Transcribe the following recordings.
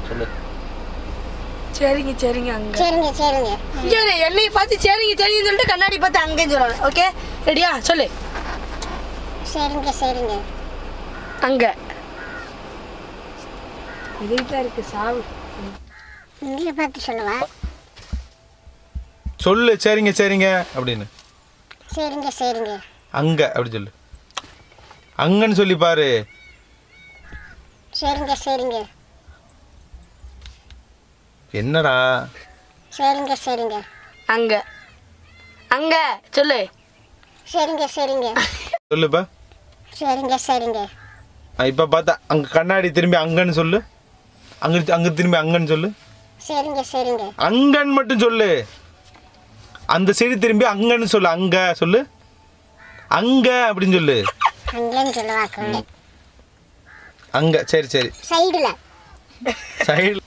சொல்லு சரிங்க சரிங்க அங்க சரிங்க சரிங்க இங்க இரு, என்னைய பார்த்து சரிங்க சரிங்கன்னு சொல்லிட்டு கண்ணாடி பார்த்து அங்கேயும் சொல்லணும் ஓகே ரெடியா சொல்லு சரிங்க சரிங்க அங்க இதுதான் இருக்கு சாவு இங்கே பார்த்து சொல்லவா சொல்லு சரிங்க சரிங்க அப்படின்னு சரிங்க சரிங்க அங்க அப்படி சொல்லு அங்கன்னு சொல்லி பாரு சரிங்க சரிங்க என்னடா சரிங்க சரிங்க அங்க அங்க சொல்லு சரிங்க சரிங்க சொல்லுப்பா சரிங்க சரிங்க இப்போ பார்த்தா அங்கே கண்ணாடி திரும்பி அங்கன்னு சொல்லு அங்க அங்கே திரும்பி அங்கன்னு சொல்லு சரிங்க சரிங்க அங்கன்னு மட்டும் சொல்லு அந்த சைடு திரும்பி அங்கன்னு சொல்லு அங்க சொல்லு அங்க அப்படின்னு சொல்லு அங்கேன்னு சொல்லவாக்கு அங்க சரி சரி சைடில் சைடு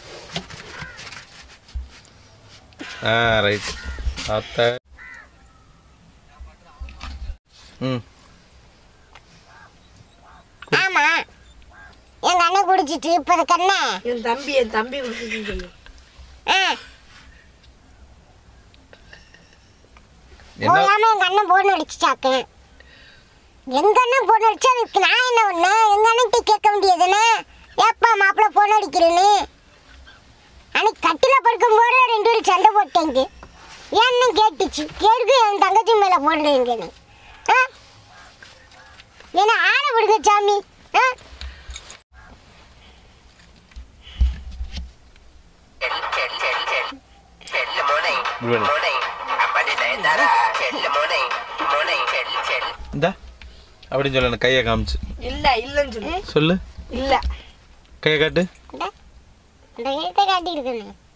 ஆ ரைட் அத்த ம் ஆமா எங்க அண்ணன் குடிச்சிட்டு இப்போ கண்ணே என் தம்பி என் தம்பி கொடுத்துன்னு சொல்லு ஆ என்ன போயாம எங்க அண்ணன் போன் அடிச்சுட்டாக்கு எங்க அண்ணன் போன் அடிச்சா அதுக்கு நான் என்ன பண்ணேன் எங்க அண்ணன்ட்ட கேட்க வேண்டியதுன்னு ஏப்பா மாப்பிள்ள போன் அடிக்கிறேன்னு அன்னைக்கு கட்டில படுக்கும் போது ரெண்டு பேரும் சண்டை போட்டேங்க ஏன்னு கேட்டுச்சு கேட்கு என் தங்கச்சி மேல போடுறீங்கன்னு ஆ என்ன ஆளை விடுங்க சாமி ஆ இப்படி இந்தா அப்படின்னு சொல்லு எனக்கு கையை காமிச்சு இல்ல இல்லன்னு சொல்லு சொல்லு இல்ல கையை காட்டு இந்த இந்த எழுத்தை காட்டியிருக்கேன்